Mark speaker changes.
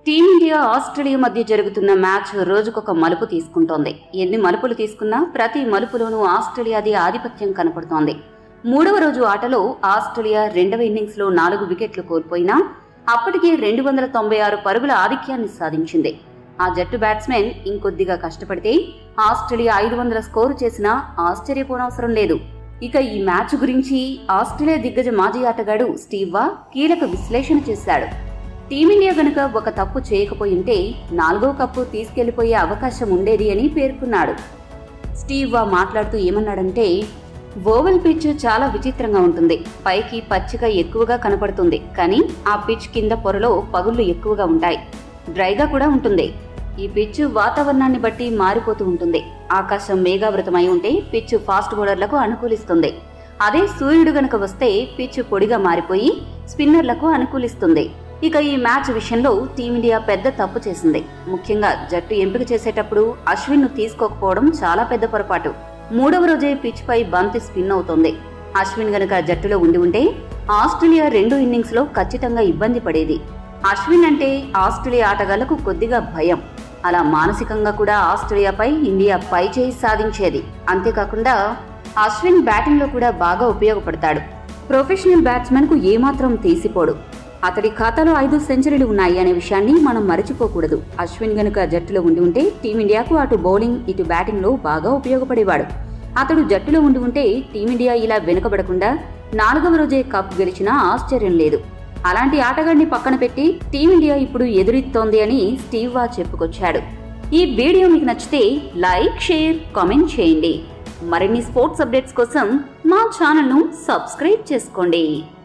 Speaker 1: team India Australia మధ్య జరుగుతున్న match రోజుకొక మలుపు తీసుకుంటోంది ఎన్ని మలుపులు తీసుకున్నా ప్రతి మలుపులోనూ ఆస్ట్రేలియాది ఆధిపత్యం కనపడుతోంది మూడవ రోజు ఆటలో ఆస్ట్రేలియా రెండవ ఇన్నింగ్స్లో నాలుగు వికెట్లు కోల్పోయినా అప్పటికే రెండు వందల తొంభై ఆరు పరుగుల ఆధిక్యాన్ని సాధించింది ఆ జట్టు బ్యాట్స్మెన్ ఇంకొద్దిగా కష్టపడితే ఆస్ట్రేలియా ఐదు వందల స్కోరు చేసినా ఆశ్చర్యపోనవసరం లేదు ఇక ఈ మ్యాచ్ గురించి ఆస్ట్రేలియా దిగ్గజ మాజీ ఆటగాడు స్టీవ్ వా కీలక విశ్లేషణ చేశాడు టీమిండియా గనుక ఒక తప్పు చేయకపోయింటే నాలుగో కప్పు తీసుకెళ్లిపోయే అవకాశం ఉండేది అని పేర్కొన్నాడు స్టీవ్ వా మాట్లాడుతూ ఏమన్నాడంటే ఓవల్ పిచ్ చాలా విచిత్రంగా ఉంటుంది పైకి పచ్చిక ఎక్కువగా కనపడుతుంది కానీ ఆ పిచ్ కింద పొరలో పగుళ్లు ఎక్కువగా ఉంటాయి డ్రైగా కూడా ఉంటుంది ఈ పిచ్ వాతావరణాన్ని బట్టి మారిపోతూ ఉంటుంది ఆకాశం మేఘావృతమై ఉంటే పిచ్ ఫాస్ట్ బౌలర్లకు అనుకూలిస్తుంది అదే సూర్యుడు గనుక వస్తే పిచ్ పొడిగా మారిపోయి స్పిన్నర్లకు అనుకూలిస్తుంది ఇక ఈ మ్యాచ్ విషయంలో టీమిండియా పెద్ద తప్పు చేసింది ముఖ్యంగా జట్టు ఎంపిక చేసేటప్పుడు అశ్విన్ ను తీసుకోకపోవడం చాలా పెద్ద పొరపాటు మూడవ రోజే పిచ్ పై బంతి స్పిన్ అవుతోంది అశ్విన్ గనుక జట్టులో ఉండి ఉంటే ఆస్ట్రేలియా రెండు ఇన్నింగ్స్ లో ఖచ్చితంగా ఇబ్బంది పడేది అశ్విన్ అంటే ఆస్ట్రేలియా ఆటగాళ్లకు కొద్దిగా భయం అలా మానసికంగా కూడా ఆస్ట్రేలియాపై ఇండియా పై చేయి సాధించేది అంతేకాకుండా అశ్విన్ బ్యాటింగ్ లో కూడా బాగా ఉపయోగపడతాడు ప్రొఫెషనల్ బ్యాట్స్మెన్ కు ఏమాత్రం తీసిపోడు అతడి ఖాతాలో ఐదు సెంచరీలు ఉన్నాయి అనే విషయాన్ని మనం మరచిపోకూడదు అశ్విన్ గనుక జట్టులో ఉండి ఉంటే టీమిండియాకు అటు బౌలింగ్ ఇటు బ్యాటింగ్ లో బాగా ఉపయోగపడేవాడు అతడు జట్టులో ఉండి ఉంటే టీమిండియా ఇలా వెనుకబడకుండా నాలుగవ రోజే కప్ గెలిచినా ఆశ్చర్యం లేదు అలాంటి ఆటగాడిని పక్కన పెట్టి టీమిండియా ఇప్పుడు ఎదురిస్తోంది అని స్టీవ్ వా చెప్పుకొచ్చాడు ఈ వీడియో మీకు నచ్చితే లైక్ షేర్ కామెంట్ చేయండి మరిన్ని స్పోర్ట్స్ అప్డేట్స్ కోసం మా ఛానల్ను సబ్స్క్రైబ్ చేసుకోండి